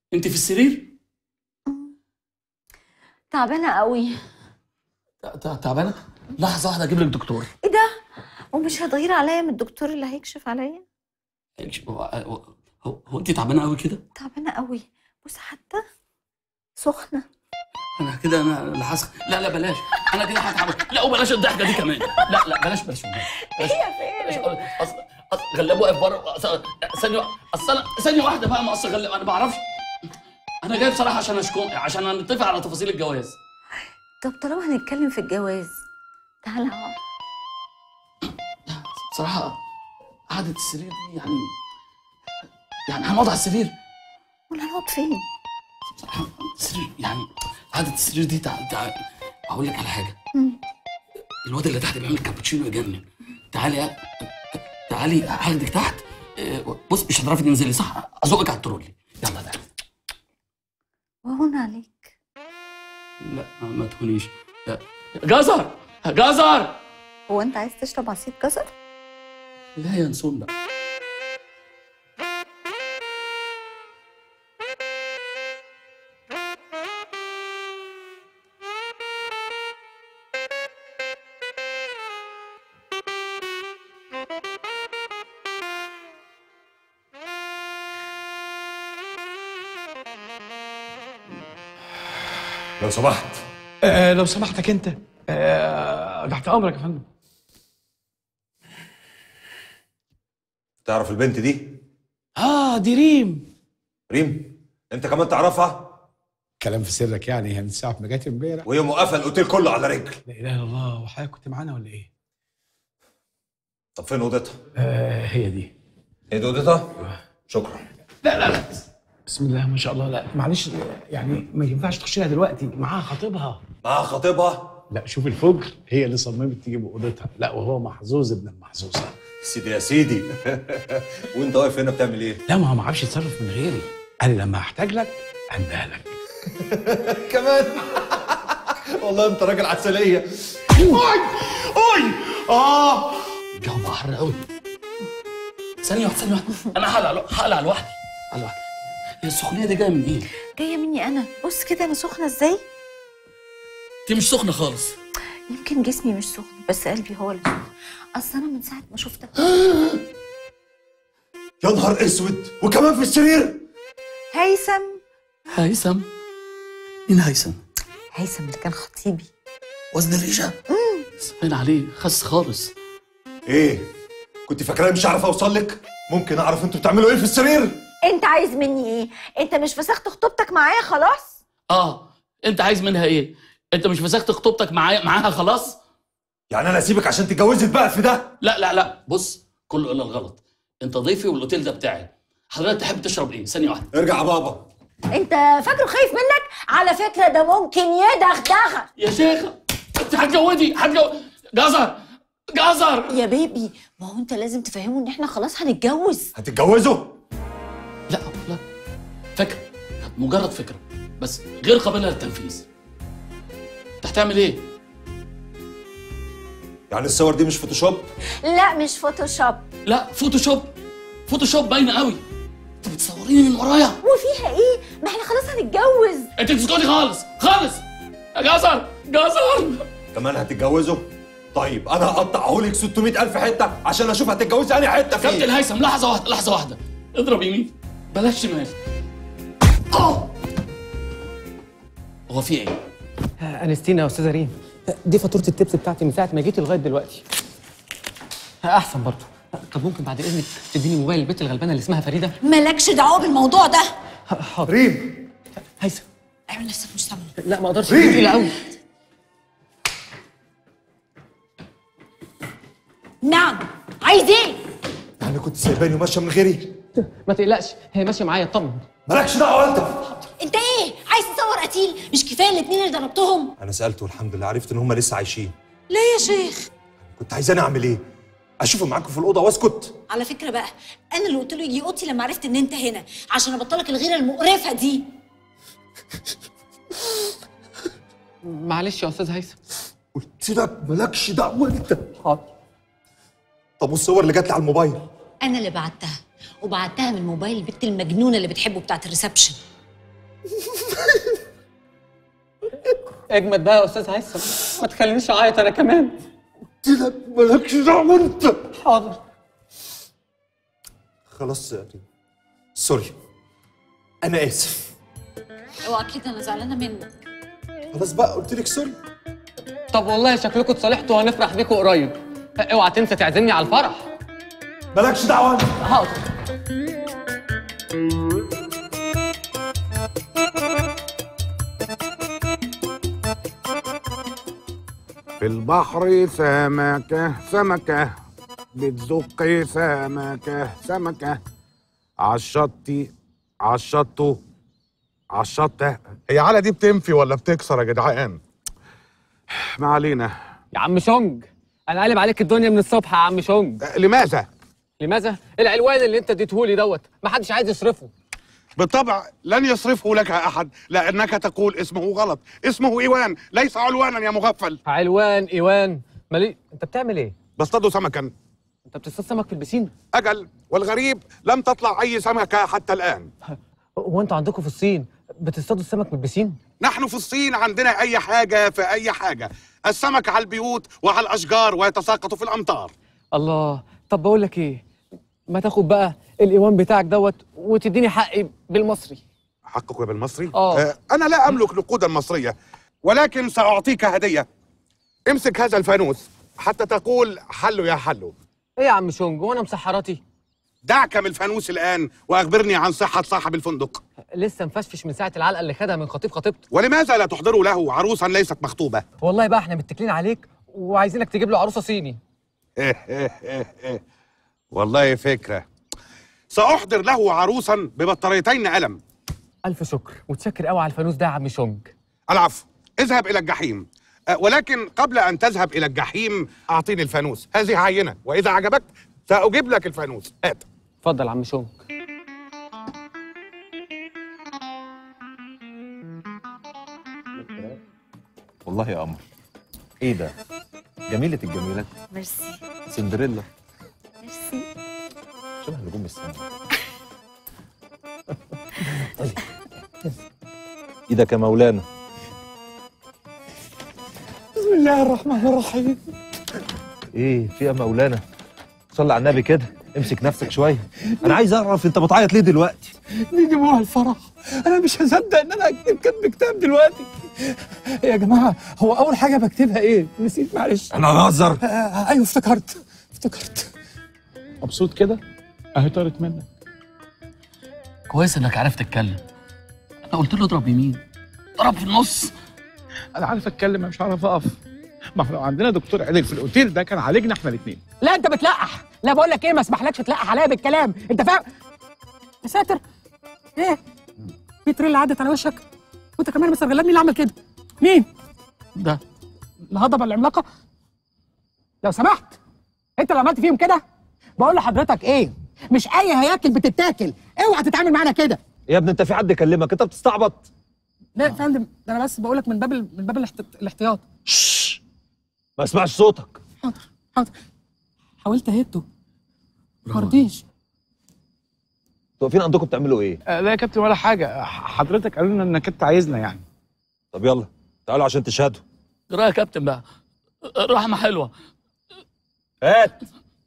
انت في السرير تعبانه قوي تع- تع- تعبانه لحظه واحده اجيب لك دكتور ايه ده ومش هتغير عليا من الدكتور اللي هيكشف عليا هو, هو, هو انت تعبانه قوي كده تعبانه قوي بص حتى سخنه انا كده انا اللي هسخ لا لا بلاش انا كده هتعب لا وبلاش الضحكه دي كمان لا لا بلاش بلاش بلاش بلاش هي فين اصل اصل غلاب واقف بره أصل- ثانيه اصل أنا- ثانيه واحده بقى ما اصل غلاب انا ما اعرفش انا جاي بصراحه عشان اشكو عشان نتفق على تفاصيل الجواز طب طالما هنتكلم في الجواز تعالى اقعد بصراحه قعده السرير دي يعني يعني هنقعد على السرير ولا هنقعد فين بصراحه السرير يعني قعده السرير دي تع... تع... هقول لك على حاجه مم. الواد اللي تحت بيعمل كابتشينو يجنن تعالي تعالي هاخدك تحت آه، بص مش هتعرفي تنزلي صح ازقك على الترولي يلا تعالي وهون عليك لا ما تكونيش لا. جزر جزر هو انت عايز تشرب عصير جزر لا يا نسون بقى لو سمحت آه لو سمحتك انت آه تحت امرك يا فندم تعرف البنت دي اه دي ريم ريم انت كمان تعرفها كلام في سرك يعني هي من ساعه ما جت امبارح وهي موقفه الاوتيل كله على رجل لا اله الا الله وحضرتك كنت معانا ولا ايه؟ طب فين اوضتها آه هي دي هي دي اوضتها شكرا لا لا لا بسم الله ما شاء الله لا معلش يعني ما ينفعش تخش لها دلوقتي معاها خطيبها معاها خطيبها لا شوف الفجر هي اللي صممت تجيب اوضتها لا وهو محظوظ ابن المحظوظه سيدي يا سيدي وانت واقف هنا بتعمل ايه لا ما هو ما عرفش يتصرف من غيري قال لي لما احتاج لك هنديها لك كمان والله انت راجل عسليه اوي اوي اه الجو بقى حر قوي ثانية واحدة ثانية واحدة أنا هقلع لو- هقلع لوحدي هقلع لوحدي هي السخونية دي جاية من إيه؟ جايه مني انا بص كده انا سخنه ازاي دي مش سخنة خالص يمكن جسمي مش سخن بس قلبي هو اللي سخن اصل انا من ساعه ما شفتك يا نهار اسود وكمان في السرير هيثم هيثم مين هيثم؟ هيثم اللي كان خطيبي وزن الريشة؟ باين عليه خس خالص ايه كنت فاكراني مش هعرف اوصل لك ممكن اعرف انتوا بتعملوا ايه في السرير انت عايز مني ايه انت مش فسخت خطوبتك معايا خلاص آه أنت عايز منها إيه؟ أنت مش مسكت خطوبتك معايا معاها خلاص؟ يعني انا اسيبك عشان تتجوزي بقى في ده لا لا لا بص كله إلا الغلط أنت ضيفي والأوتيل ده بتاعي حضرتك تحب تشرب إيه؟ ثانية واحدة ارجع يا بابا انت فاكره خايف منك على فكره ده ممكن يدغدغك يا شيخة أنت هتجوزي هتجوز جزر جزر يا بيبي ما هو انت لازم تفهمه ان احنا خلاص هنتجوز هتتجوزوا لا لا فكرة مجرد فكرة بس غير قابلة للتنفيذ انت هتعمل ايه؟ يعني الصور دي مش فوتوشوب لا مش فوتوشوب لا فوتوشوب فوتوشوب باينة قوي انت بتصوريني من ورايا وفيها ايه ما احنا خلاص هنتجوز انت تسكتي خالص خالص يا جزر جزر كمان هتتجوزوا طيب انا هقطعه لك 600 الف حته عشان اشوف هتتجوزي انهي حته كابتن فيه هيثم لحظة واحدة لحظة واحدة اضرب يمين بلاش شمال أوه. هو في ايه؟ انستينا يا استاذه ريم دي فاتوره التبس بتاعتي من ساعه ما جيت لغايه دلوقتي احسن برضه طب ممكن بعد اذنك تديني موبايل البنت الغلبانه اللي اسمها فريده مالكش دعوه بالموضوع ده حاضر ريم هيثم اعمل نفسك مش سامع لا ما اقدرش دي تقيله قوي نعم عايز ايه يعني كنت سايباني وماشيه من غيري ما تقلقش هي ماشيه معايا اطمن مالكش دعوه انت انت ايه عايز تصور قتيل مش كفايه الاتنين اللي ضربتهم انا سالته والحمد لله عرفت ان هم لسه عايشين ليه يا شيخ كنت عايزاني اعمل ايه اشوفه معاكم في الاوضه واسكت على فكره بقى انا اللي قلت له يجي اوضتي لما عرفت ان انت هنا عشان ابطلك الغيره المقرفه دي معلش يا استاذ هيثم قلت لك مالكش دعوه انت حاضر طب والصور اللي جات لي على الموبايل انا اللي بعتها وبعتها من موبايل البت المجنونه اللي بتحبه بتاعت الريسبشن اجمد بقى يا استاذ هيثم ما تخلينيش اعيط انا كمان قلت لك مالكش دعوه انت حاضر خلاص يا ريم سوري انا اسف اوعى كده انا زعلانه منك خلاص بقى قلت لك سوري طب والله شكلكم اتصالحتوا وهنفرح بيكم قريب اوعى تنسى تعزمني على الفرح مالكش دعوه انت حاضر في البحر سمكة سمكة بتزق سمكة سمكة عالشط عالشط عالشط هي على دي بتنفي ولا بتكسر يا جدعان ما علينا يا عم شونج انا قالب عليك الدنيا من الصبح يا عم شونج أه، لماذا؟ لماذا العنوان اللي انت اديتهولي دوت ما حدش عايز يصرفه بالطبع لن يصرفه لك احد لانك تقول اسمه غلط اسمه ايوان ليس علوانا يا مغفل علوان ايوان مالي انت بتعمل ايه بصطاد سمكا انت بتصطاد سمك في البسين اجل والغريب لم تطلع اي سمكه حتى الان هو انتوا عندكم في الصين بتصطادوا السمك من البسين نحن في الصين عندنا اي حاجه في اي حاجه السمك على البيوت وعلى الاشجار ويتساقط في الامطار الله طب بقول لك ايه ما تاخد بقى الايوان بتاعك دوت وتديني حقي بالمصري حقك بالمصري آه. انا لا املك نقودا مصريه ولكن ساعطيك هديه امسك هذا الفانوس حتى تقول حلو يا حلو ايه يا عم شونج وانا مسحراتي دعك من الفانوس الان واخبرني عن صحه صاحب الفندق لسه مفشفش من ساعه العلقه اللي خدها من خطيب خطيبته ولماذا لا تحضروا له عروسا ليست مخطوبه والله بقى احنا متكلين عليك وعايزينك تجيب له عروسه صيني والله فكره ساحضر له عروسا ببطاريتين قلم الف شكر وتشكر قوي على الفانوس ده يا عم شونج العفو اذهب الى الجحيم أه، ولكن قبل ان تذهب الى الجحيم اعطيني الفانوس هذه عينه واذا عجبك ساجيب لك الفانوس هات اتفضل يا عم شونج والله يا قمر ايه ده جميلة الجميلات ميرسي سندريلا ميرسي شبه نجوم السماء ايدك يا مولانا بسم الله الرحمن الرحيم ايه في يا مولانا صلي على النبي كده امسك نفسك شويه انا عايز اعرف انت بتعيط ليه دلوقتي بيجيبوها الفرح انا مش هصدق ان انا اكتب كتب كتاب دلوقتي يا جماعه هو اول حاجه بكتبها ايه نسيت معلش انا بهزر آه ايوه افتكرت افتكرت مبسوط كده اهي طارت منك كويس انك عرفت تتكلم انا قلت له اضرب يمين ضرب في النص انا عارف اتكلم مش عارف اقف ما احنا لو عندنا دكتور عدل في الاوتيل ده كان عالجنا احنا الاثنين لا انت بتلقح لا بقول لك ايه ما اسمحلكش تلقح عليا بالكلام انت فاهم يا ساتر ايه في تريل عدت على وشك وانت كمان مستر غلاب مين اللي عمل كده مين ده الهضبه العملاقه لو سمحت انت اللي عملت فيهم كده بقول لحضرتك ايه مش اي هياكل بتتاكل اوعى تتعامل معانا كده يا ابني انت في حد كلمك انت بتستعبط لا يا فندم ده انا بس بقول لك من باب ال- من باب الاحت- الاحتياط ما اسمعش صوتك حاضر حاضر حاولت اهده ما رضيش انتوا واقفين عندكم بتعملوا ايه آه لا يا كابتن ولا حاجه ح- حضرتك قالوا لنا انك انت عايزنا يعني طب يلا تعالوا عشان تشهدوا ايه رايك يا كابتن بقى رحمه حلوه هات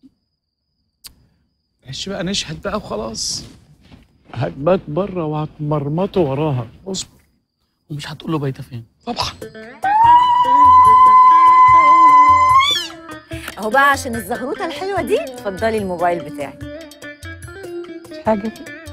معلش بقى نشهد بقى وخلاص هتبات بره وهتمرمطوا وراها اصبر ومش هتقول له بايته فين طبعا اهو بقى عشان الزغروطه الحلوه دي اتفضلي الموبايل بتاعي حاجه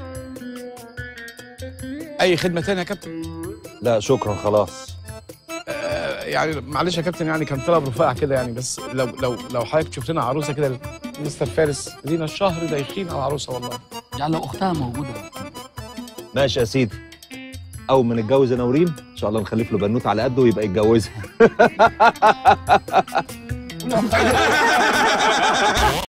اي خدمه تانية يا كابتن لا شكرا خلاص آه يعني معلش يا كابتن يعني كان طلب رفاع كده يعني بس لو لو لو حضرتك تشوف لنا عروسه كده مستر فارس لينا الشهر دايخين على العروسه والله يعني لو اختها موجوده ماشي يا سيدي اول ما نتجوز انا وريم ان شاء الله نخلف له بنوت على قده ويبقى يتجوزها